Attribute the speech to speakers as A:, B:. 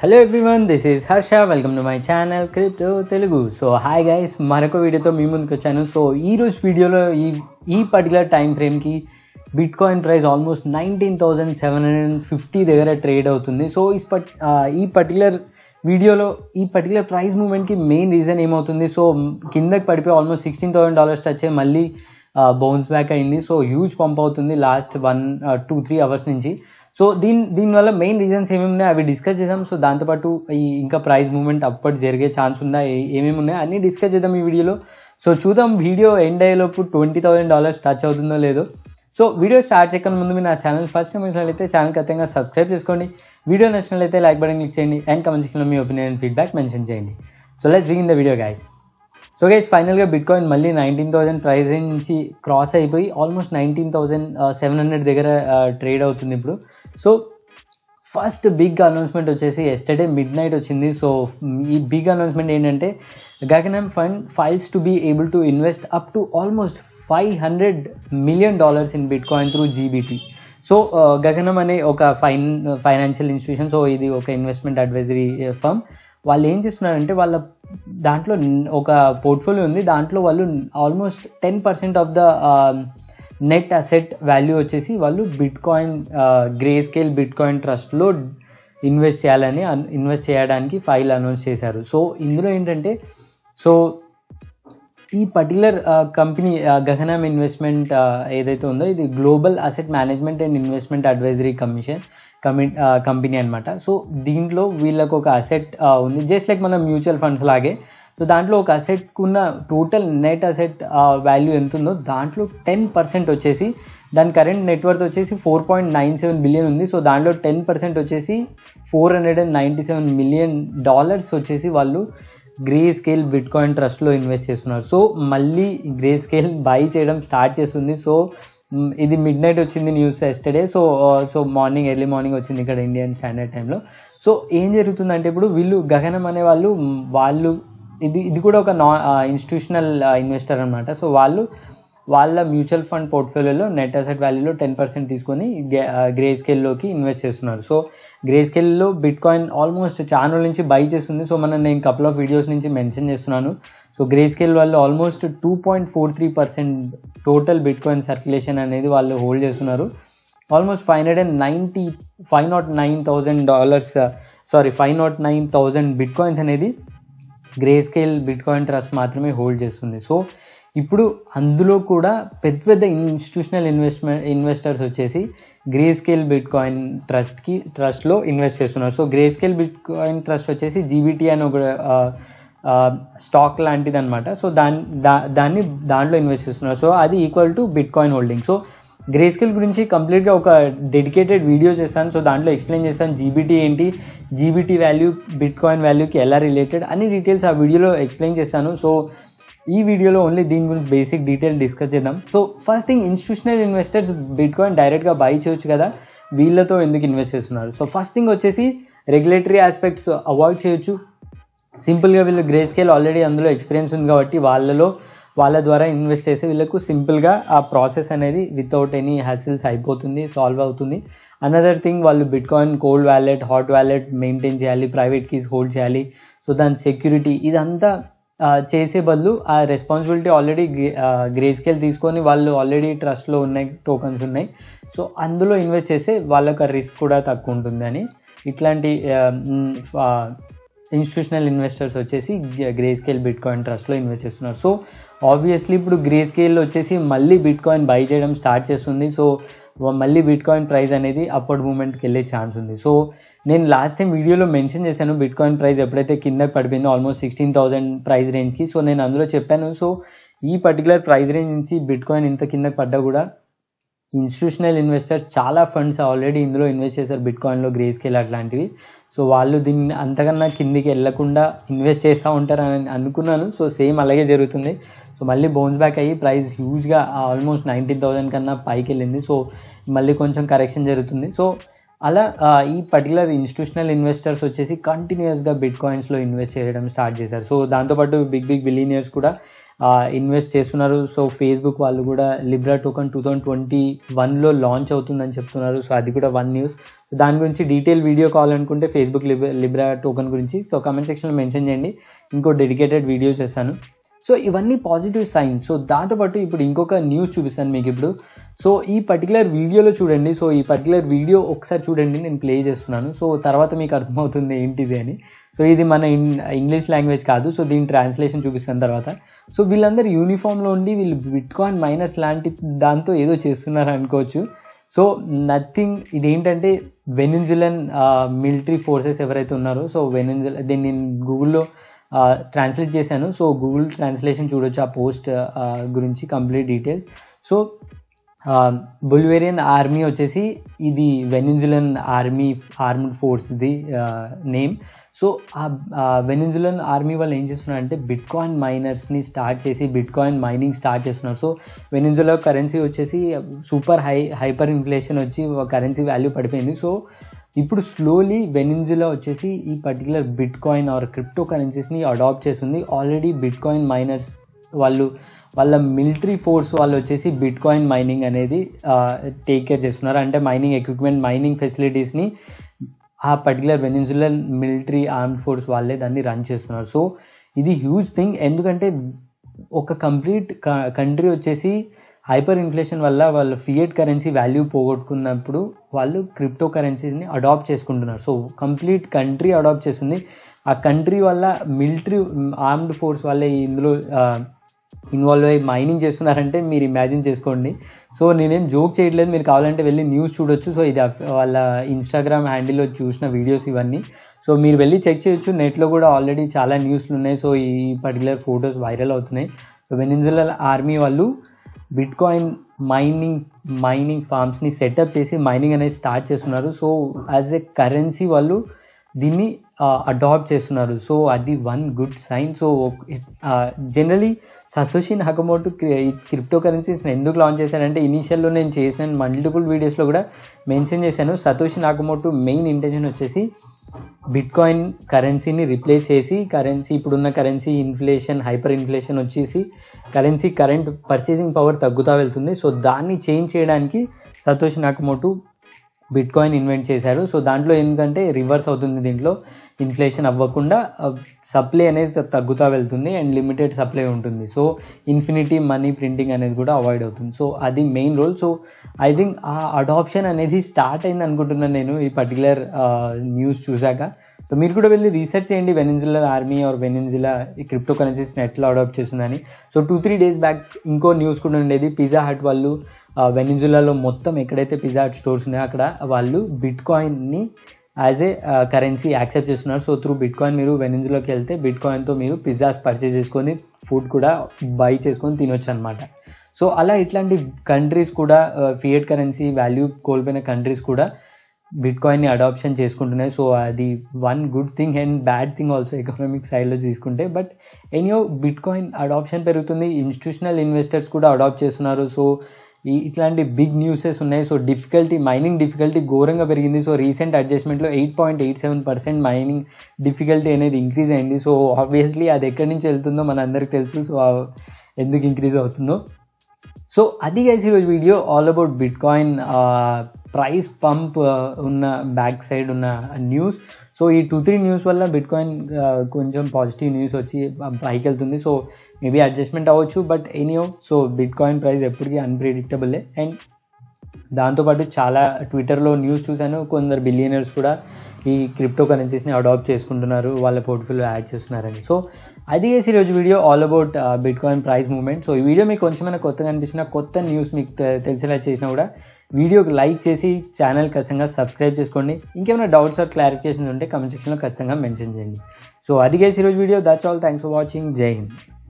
A: hello everyone this is Harsha welcome to my channel crypto Telugu so hi guys మరొక వీడియోతో మీ ముందుకు వచ్చాను సో ఈ రోజు వీడియోలో ఈ ఈ పర్టికులర్ టైం ఫ్రేమ్కి bit coin price almost nineteen thousand seven hundred fifty దగ్గర ట్రేడ్ అవుతుంది సో ఈ పట్ ఈ పర్టికులర్ వీడియోలో ఈ పర్టికులర్ ప్రైస్ మూమెంట్కి మెయిన్ రీజన్ ఏమవుతుంది సో కిందకి పడిపోయి almost sixteen thousand dollars touch అయ్యి మళ్ళీ బౌన్స్ బ్యాక్ అయింది సో హ్యూజ్ పంప్ అవుతుంది last one two three hours నుంచి సో దీని దీనివల్ల మెయిన్ రీజన్స్ ఏమేమి ఉన్నాయి అవి డిస్కస్ చేద్దాం సో దాంతోపాటు ఈ ఇంకా ప్రైస్ మూవ్మెంట్ అప్పటి జరిగే ఛాన్స్ ఉందా ఏ- ఏమేమి ఉన్నాయి అన్నీ డిస్కస్ చేద్దాం ఈ వీడియోలో సో చూద్దాం వీడియో ఎండ్ అయ్యేలోపు ట్వంటీ థౌసండ్ డాలర్స్ టచ్ అవుతుందో లేదో సో వీడియో స్టార్ట్ చేయకుండా ముందు మీరు నా ఛానల్ ఫస్ట్ టైం వచ్చినట్లయితే ఛానల్ ఖచ్చితంగా సబ్స్క్రైబ్ చేసుకోండి వీడియో నచ్చినట్లయితే లైక్ బటన్ క్లిక్ చేయండి అండ్ కమెంట్ సెక్షన్లో మీ ఒపీనియన్ ఫీడ్బ్యాక్ మెన్షన్ చేయండి so let's begin the video guys so guys ఫైనల్గా బిట్ కాయిన్ మళ్ళీ నైన్టీన్ థౌసండ్ ప్రైస్ రేంజ్ నుంచి క్రాస్ అయిపోయి almost nineteen thousand seven hundred దగ్గర ట్రేడ్ అవుతుంది ఇప్పుడు సో ఫస్ట్ బిగ్ అనౌన్స్మెంట్ వచ్చేసి ఎస్టర్డే మిడ్ నైట్ వచ్చింది సో ఈ బిగ్ అనౌన్స్మెంట్ ఏంటంటే గగనం fund files to be able to invest up to almost five hundred million dollars in bitcoin through GBT so గగనం అనే ఒక ఫైన్ ఫైనాన్షియల్ ఇన్స్టిట్యూషన్ సో ఇది ఒక ఇన్వెస్ట్మెంట్ అడ్వైజరీ ఫర్మ్ వాళ్ళు ఏం చేస్తున్నారంటే వాళ్ళ దాంట్లో ఒక పోర్ట్ఫోలియో ఉంది దాంట్లో వాళ్ళు almost ten percent of the net asset value వచ్చేసి వాళ్ళు bit bitcoin Grayscale bitcoin ట్రస్ట్లో ఇన్వెస్ట్ చేయాలని ఇన్వెస్ట్ చేయడానికి ఫైల్ అనౌన్స్ చేశారు సో ఇందులో ఏంటంటే సో ఈ పర్టికులర్ కంపెనీ గగనం ఇన్వెస్ట్మెంట్ ఏదైతే ఉందో ఇది global asset management and investment advisory commission కమి కంపెనీ అనమాట సో దీంట్లో వీళ్ళకు ఒక అసెట్ ఉంది జస్ట్ లైక్ మన మ్యూచువల్ ఫండ్స్ లాగే సో దాంట్లో ఒక అసెట్కు ఉన్న టోటల్ నెట్ అసెట్ వాల్యూ ఎంత ఉందో దాంట్లో టెన్ పర్సెంట్ వచ్చేసి దాని కరెంట్ నెట్వర్త్ వచ్చేసి four point nine seven billion ఉంది సో దాంట్లో టెన్ పర్సెంట్ వచ్చేసి four hundred and ninety seven million dollars వచ్చేసి వాళ్ళు గ్రే స్కేల్ బిట్ కాయిన్ ట్రస్ట్లో ఇన్వెస్ట్ చేస్తున్నారు సో మళ్ళీ గ్రే స్కేల్ బై చేయడం స్టార్ట్ చేస్తుంది సో మ్, ఇది మిడ్ నైట్ వచ్చింది news yesterday so so morning early morning వచ్చింది ఇక్కడ ఇండియన్ స్టాండర్డ్ టైంలో సో ఏం జరుగుతుందంటే ఇప్పుడు వీళ్ళు గగనం అనే వాళ్ళు మ్, వాళ్ళు ఇది ఇది కూడా ఒక నా ఇన్స్టిట్యూషనల్ ఇన్వెస్టర్ అనమాట సో వాళ్ళు వాళ్ళ మ్యూచువల్ ఫండ్ పోర్ట్ఫోలియోలో నెట్ అసెట్ వాల్యూలో టెన్ పర్సెంట్ తీసుకొని గ్రే స్కేల్లోకి ఇన్వెస్ట్ చేస్తున్నారు సో గ్రే స్కేల్లో బిట్ కాయిన్ ఆల్మోస్ట్ ఛానల్ నుంచి బై చేస్తుంది సో మనం నేను కపుల్ ఆఫ్ వీడియోస్ నుంచి మెన్షన్ చేస్తున్నాను సో గ్రే స్కేల్ వాళ్ళు almost two point four three percent total bitcoin circulation అనేది వాళ్ళు హోల్డ్ చేస్తున్నారు almost five hundred and ninety five nought nine thousand dollars sorry five nought nine thousand bit coins అనేది Grayscale Bitcoin Trust మాత్రమే hold చేస్తుంది so ఇప్పుడు అందులో కూడా పెద్ద పెద్ద ఇన్స్టిట్యూషనల్ ఇన్వెస్ట్మెంట్ ఇన్వెస్టర్స్ వచ్చేసి గ్రే స్కేల్ బిట్ కాయిన్ ట్రస్ట్కి ట్రస్ట్లో ఇన్వెస్ట్ చేస్తున్నారు so Grayscale Bitcoin Trust వచ్చేసి జీబీటీ అని ఒక స్టాక్ లాంటిది అనమాట సో దాని దా దాన్ని దాంట్లో ఇన్వెస్ట్ చేస్తున్నారు సో అది equal to bitcoin holding so Grayscale గురించి కంప్లీట్గా ఒక డెడికేటెడ్ వీడియో చేశాను సో దాంట్లో ఎక్స్ప్లెయిన్ చేశాను జీబీటీ ఏంటి జీబీటీ వాల్యూ బిట్ కాయిన్ వాల్యూకి ఎలా రిలేటెడ్ అన్ని డీటెయిల్స్ ఆ వీడియోలో ఎక్స్ప్లెయిన్ చేశాను సో ఈ వీడియోలో ఓన్లీ దీని గురించి బేసిక్ డీటెయిల్ డిస్కస్ చేద్దాం so first thing institutional investors bitcoin డైరెక్ట్గా బై చేయొచ్చు కదా వీళ్ళతో ఎందుకు ఇన్వెస్ట్ చేస్తున్నారు సో ఫస్ట్ థింగ్ వచ్చేసి రెగ్యులేటరీ ఆస్పెక్ట్స్ అవాయిడ్ చేయొచ్చు సింపుల్గా వీళ్ళు గ్రే స్కేల్ ఆల్రెడీ అందులో ఎక్స్పీరియన్స్ ఉంది కాబట్టి వాళ్ళలో వాళ్ళ ద్వారా ఇన్వెస్ట్ చేసి వీళ్ళకు సింపుల్గా ఆ ప్రాసెస్ అనేది వితౌట్ ఎనీ హ్యాసిల్స్ అయిపోతుంది సాల్వ్ అవుతుంది అనదర్ థింగ్ వాళ్ళు bit bitcoin cold wallet hot wallet maintain చేయాలి ప్రైవేట్ కీస్ హోల్డ్ చేయాలి సో దాని సెక్యూరిటీ ఇదంతా ఆ, చేసే బదులు ఆ రెస్పాన్సిబిలిటీ ఆల్రెడీ గ్రే స్కేల్ తీసుకొని వాళ్ళు ఆల్రెడీ ట్రస్ట్లో ఉన్నాయి టోకన్స్ ఉన్నాయి సో అందులో ఇన్వెస్ట్ చేస్తే వాళ్ళకి రిస్క్ కూడా తక్కువ ఉంటుంది అని ఇట్లాంటి ఇన్స్టిట్యూషనల్ ఇన్వెస్టర్స్ వచ్చేసి గ్రే స్కేల్ బిట్ కాయిన్ ట్రస్ట్లో ఇన్వెస్ట్ చేస్తున్నారు సో ఆబ్వియస్లీ ఇప్పుడు గ్రే స్కేల్ వచ్చేసి మళ్ళీ బిట్ కాయిన్ బై చేయడం స్టార్ట్ చేస్తుంది సో మళ్ళీ బిట్ కాయిన్ ప్రైస్ అనేది అప్పటి మూమెంట్కి వెళ్ళే ఛాన్స్ ఉంది సో నేను లాస్ట్ టైం వీడియోలో మెన్షన్ చేశాను బిట్ కాయిన్ ప్రైస్ ఎప్పుడైతే కిందకి పడిపోయిందో ఆల్మోస్ట్ సిక్స్టీన్ థౌసండ్ ప్రైస్ రేంజ్కి సో నేను అందులో చెప్పాను సో ఈ పర్టికులర్ ప్రైస్ రేంజ్ నుంచి బిట్ కాయిన్ ఇంత కిందకి పడ్డా కూడా ఇన్స్టిట్యూషనల్ ఇన్వెస్టర్స్ చాలా ఫండ్స్ ఆల్రెడీ ఇందులో ఇన్వెస్ట్ చేశారు బిట్ కాయిన్లో గ్రే స్కేల్ అట్లాంటివి సో వాళ్ళు దీన్ని అంతకన్నా కిందికి వెళ్లకుండా ఇన్వెస్ట్ చేస్తూ ఉంటారు అని అనుకున్నాను సో సేమ్ అలాగే జరుగుతుంది సో మళ్ళీ బౌన్స్ బ్యాక్ అయ్యి ప్రైస్ హ్యూజ్గా ఆల్మోస్ట్ నైన్టీన్ థౌసండ్ కన్నా పైకి వెళ్ళింది సో మళ్ళీ కొంచెం కరెక్షన్ జరుగుతుంది సో అలా ఆ, ఈ పర్టికులర్ ఇన్స్టిట్యూషనల్ ఇన్వెస్టర్స్ వచ్చేసి కంటిన్యూస్గా బిట్ కాయిన్స్లో ఇన్వెస్ట్ చేయడం స్టార్ట్ చేశారు సో దాంతోపాటు బిగ్ బిగ్ బిలీనియర్స్ కూడా ఇన్వెస్ట్ చేస్తున్నారు సో ఫేస్బుక్ వాళ్ళు కూడా Libra token two thousand twenty వన్లో లాంచ్ అవుతుందని చెప్తున్నారు సో అది కూడా వన్ న్యూస్ దాని గురించి డీటెయిల్ వీడియో కావాలనుకుంటే ఫేస్బుక్ లిబ్రా టోకన్ గురించి సో కమెంట్ సెక్షన్లో మెన్షన్ చేయండి ఇంకో డెడికేటెడ్ వీడియో చేస్తాను సో ఇవన్నీ పాజిటివ్ సైన్స్ సో దాంతోపాటు ఇప్పుడు ఇంకొక న్యూస్ చూపిస్తాను మీకు ఇప్పుడు సో ఈ పర్టికులర్ వీడియోలో చూడండి సో ఈ పర్టికులర్ వీడియో ఒకసారి చూడండి నేను ప్లే చేస్తున్నాను సో తర్వాత మీకు అర్థమవుతుంది ఏంటిది అని సో ఇది మన ఇన్ ఇంగ్లీష్ లాంగ్వేజ్ కాదు సో దీని ట్రాన్స్లేషన్ చూపిస్తాను తర్వాత సో వీళ్ళందరూ యూనిఫామ్లో ఉండి వీళ్ళు బిట్ కాయిన్ మైనర్స్ లాంటి దాంతో ఏదో చేస్తున్నారు అనుకోవచ్చు సో నథింగ్ ఇదేంటంటే వెనిజులన్ మిలిటరీ ఫోర్సెస్ ఎవరైతే ఉన్నారో సో వెనిజుల దీన్ని నేను గూగుల్లో ట్రాన్స్లేట్ చేశాను సో గూగుల్ ట్రాన్స్లేషన్ చూడొచ్చు ఆ పోస్ట్ గురించి complete details so Bolivarian army వచ్చేసి ఇది వెనిజులన్ ఆర్మీ ఆర్మ్డ్ ఫోర్స్ది నేమ్ సో ఆ వెనిజులన్ ఆర్మీ వాళ్ళు ఏం చేస్తున్నారంటే బిట్ కాయిన్ మైనర్స్ని స్టార్ట్ చేసి బిట్ కాయిన్ మైనింగ్ స్టార్ట్ చేస్తున్నారు సో వెనిజులా కరెన్సీ వచ్చేసి సూపర్ హై హైపర్ ఇన్ఫ్లేషన్ వచ్చి కరెన్సీ వాల్యూ పడిపోయింది సో ఇప్పుడు స్లోలీ వెనిన్జులా వచ్చేసి ఈ particular bit coin or crypto కరెన్సీస్ని అడాప్ట్ చేస్తుంది ఆల్రెడీ బిట్ కాయిన్ మైనర్స్ వాళ్ళు వాళ్ళ మిలిటరీ ఫోర్స్ వాళ్ళు వచ్చేసి బిట్ కాయిన్ మైనింగ్ అనేది టేక్ కేర్ చేస్తున్నారు అంటే మైనింగ్ ఎక్విప్మెంట్ మైనింగ్ ఫెసిలిటీస్ని ఆ particular Venezuelan military armed force వాళ్ళే దాన్ని రన్ చేస్తున్నారు సో ఇది హ్యూజ్ థింగ్ ఎందుకంటే ఒక కంప్లీట్ కంట్రీ వచ్చేసి హైపర్ ఇన్ఫ్లేషన్ వల్ల వాళ్ళ ఫియట్ కరెన్సీ వాల్యూ పోగొట్టుకున్నప్పుడు వాళ్ళు క్రిప్టో కరెన్సీని అడాప్ట్ చేసుకుంటున్నారు సో కంప్లీట్ కంట్రీ అడాప్ట్ చేస్తుంది ఆ కంట్రీ వల్ల మిలిటరీ ఆర్మ్డ్ ఫోర్స్ వాళ్ళే ఇందులో ఇన్వాల్వ్ అయ్యి మైనింగ్ చేస్తున్నారంటే మీరు ఇమాజిన్ చేసుకోండి సో నేనేం జోక్ చేయట్లేదు మీరు కావాలంటే వెళ్ళి న్యూస్ చూడొచ్చు సో ఇది వాళ్ళ ఇన్స్టాగ్రామ్ హ్యాండిల్లో చూసిన వీడియోస్ ఇవన్నీ సో మీరు వెళ్ళి చెక్ చేయొచ్చు నెట్లో కూడా ఆల్రెడీ చాలా న్యూస్లు ఉన్నాయి సో ఈ పర్టికులర్ ఫొటోస్ వైరల్ అవుతున్నాయి సో వెనిజులా ఆర్మీ వాళ్ళు బిట్ కాయిన్ మైనింగ్ మైనింగ్ ఫార్మ్స్ని సెటప్ చేసి మైనింగ్ అనేది స్టార్ట్ చేస్తున్నారు సో యాజ్ ఎ కరెన్సీ వాళ్ళు దీన్ని అడాప్ట్ చేస్తున్నారు సో అది one good sign so generally Satoshi Nakamoto crypto కరెన్సీస్ని ఎందుకు లాంచ్ చేశారంటే ఇనీషియల్లో నేను చేసిన మల్టిపుల్ వీడియోస్లో కూడా మెన్షన్ చేశాను సతోషి నాకమోటు మెయిన్ ఇంటెన్షన్ వచ్చేసి బిట్ కాయిన్ కరెన్సీని రిప్లేస్ చేసి కరెన్సీ ఇప్పుడున్న కరెన్సీ ఇన్ఫ్లేషన్ హైపర్ ఇన్ఫ్లేషన్ వచ్చేసి కరెన్సీ కరెంట్ పర్చేసింగ్ పవర్ తగ్గుతూ వెళ్తుంది సో దాన్ని చేంజ్ చేయడానికి Satoshi Nakamoto bit coin invent చేశారు సో దాంట్లో ఎందుకంటే రివర్స్ అవుతుంది దీంట్లో ఇన్ఫ్లేషన్ అవ్వకుండా సప్లై అనేది తగ్గుతూ వెళ్తుంది అండ్ లిమిటెడ్ సప్లై ఉంటుంది సో ఇన్ఫినిటీ మనీ ప్రింటింగ్ అనేది కూడా అవాయిడ్ అవుతుంది సో అది main role so I think ఆ అడాప్షన్ అనేది స్టార్ట్ అయింది అనుకుంటున్నాను నేను ఈ పర్టికులర్ న్యూస్ చూశాక సో మీరు కూడా వెళ్ళి రీసెర్చ్ చేయండి వెనిన్జులా ఆర్మీ ఆర్ వెనిన్జులా ఈ క్రిప్టో కరెన్సీస్ని ఎట్లా అడాప్ట్ చేస్తుందని so two three days back ఇంకో న్యూస్ కూడా ఉండేది పిజ్జా హట్ వాళ్ళు వెనిన్జులాలో మొత్తం ఎక్కడైతే పిజ్జా హట్ స్టోర్స్ ఉన్నాయో అక్కడ వాళ్ళు బిట్ కాయిన్ని యాజ్ ఏ కరెన్సీ యాక్సెప్ట్ చేస్తున్నారు సో త్రూ బిట్ కాయిన్ మీరు వెనిన్జులాకి వెళ్తే బిట్ కాయిన్తో మీరు పిజ్జాస్ పర్చేస్ చేసుకొని ఫుడ్ కూడా బై చేసుకొని తినొచ్చు అనమాట సో అలా ఇట్లాంటి కంట్రీస్ కూడా ఫియట్ కరెన్సీ వాల్యూ కోల్పోయిన కంట్రీస్ కూడా బిట్ కాయిన్ని అడాప్షన్ చేసుకుంటున్నాయి సో అది one good thing and bad thing also economic సైడ్లో తీసుకుంటే but anyhow bit coin adoption పెరుగుతుంది ఇన్స్టిట్యూషనల్ ఇన్వెస్టర్స్ కూడా అడాప్ట్ చేస్తున్నారు సో ఈ ఇట్లాంటి బిగ్ న్యూసెస్ ఉన్నాయి సో డిఫికల్టీ మైనింగ్ డిఫికల్టీ ఘోరంగా పెరిగింది సో రీసెంట్ అడ్జస్ట్మెంట్లో eight point eight seven percent mining difficulty అనేది ఇంక్రీజ్ అయింది సో ఆబ్వియస్లీ అది ఎక్కడి నుంచి వెళ్తుందో మన అందరికి తెలుసు సో ఎందుకు ఇంక్రీజ్ అవుతుందో సో అది గైస్ ఈరోజు video all about bit coin price pump ఉన్న బ్యాక్ సైడ్ ఉన్న న్యూస్ సో ఈ టూ త్రీ న్యూస్ వల్ల బిట్ కాయిన్ కొంచెం పాజిటివ్ న్యూస్ వచ్చి పైకి వెళ్తుంది సో మేబీ అడ్జస్ట్మెంట్ అవ్వచ్చు but anyhow so bit coin price ఎప్పటికీ అన్ప్రిడిక్టబులే అండ్ దాంతోపాటు చాలా ట్విట్టర్లో న్యూస్ చూశాను కొందరు బిలియనర్స్ కూడా ఈ క్రిప్టో కరెన్సీస్ని అడాప్ట్ చేసుకుంటున్నారు వాళ్ళ పోర్ట్ఫోలియో యాడ్ చేస్తున్నారని సో అది వేసి ఈరోజు video all about bit coin price movement so ఈ వీడియో మీకు కొంచెమైనా కొత్తగా అనిపించిన కొత్త న్యూస్ మీకు తెలిసేలా చేసినా కూడా వీడియోకి లైక్ చేసి ఛానల్ ఖచ్చితంగా సబ్స్క్రైబ్ చేసుకోండి ఇంకేమైనా డౌట్స్ ఆర్ క్లారిఫికేషన్ ఉంటే కమెంట్ సెక్షన్లో ఖచ్చితంగా మెన్షన్ చేయండి సో అది వేసి ఈరోజు video that's all thanks for watching జై హింద్